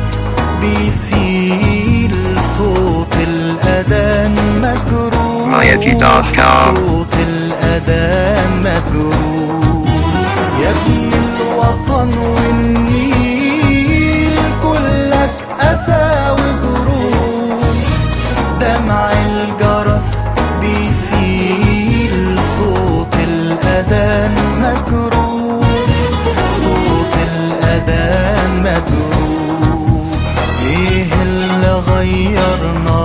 الجرس بيسيل صوت الأذان مجروح Mayaji.com. صوت الأذان مجروح يا ابن الوطن والنيل كلك أسى وجروح دمع الجرس بيسيل صوت الأذان مجروح صوت الأذان مجروح إيه اللي غيرنا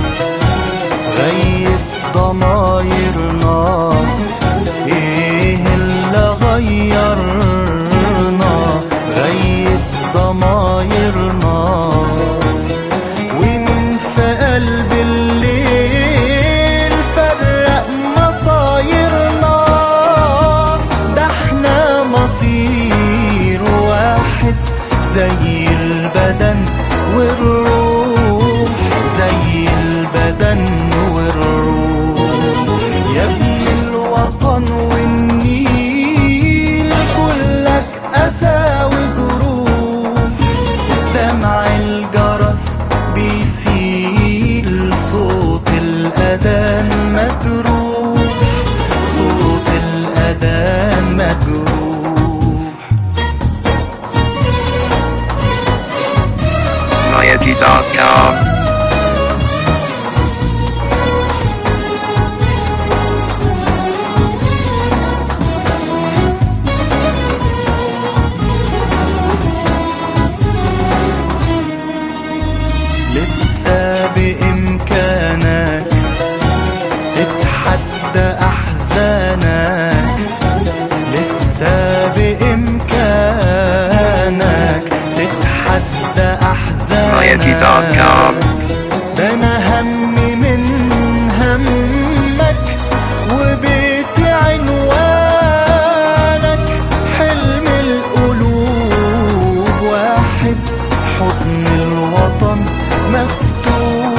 غيب ضمايرنا ايه اللي غيرنا غيب ضمايرنا ومن في قلب الليل فرق مصايرنا ده احنا مصير واحد زي البدن والروح زي البدن والروح يا ابن الوطن والنيل كلك أسى وجروح دمع الجرس بيسيل صوت الأذان مجروح صوت الأذان مجروح Mayaji.com. لسه بإمكانك تتحدى أحزانك لسه بإمكانك تتحدى أحزانك Mayaji.com. ده أنا همي من همك وبيتي عنوانك حلم القلوب واحد حضن الوطن مفتوح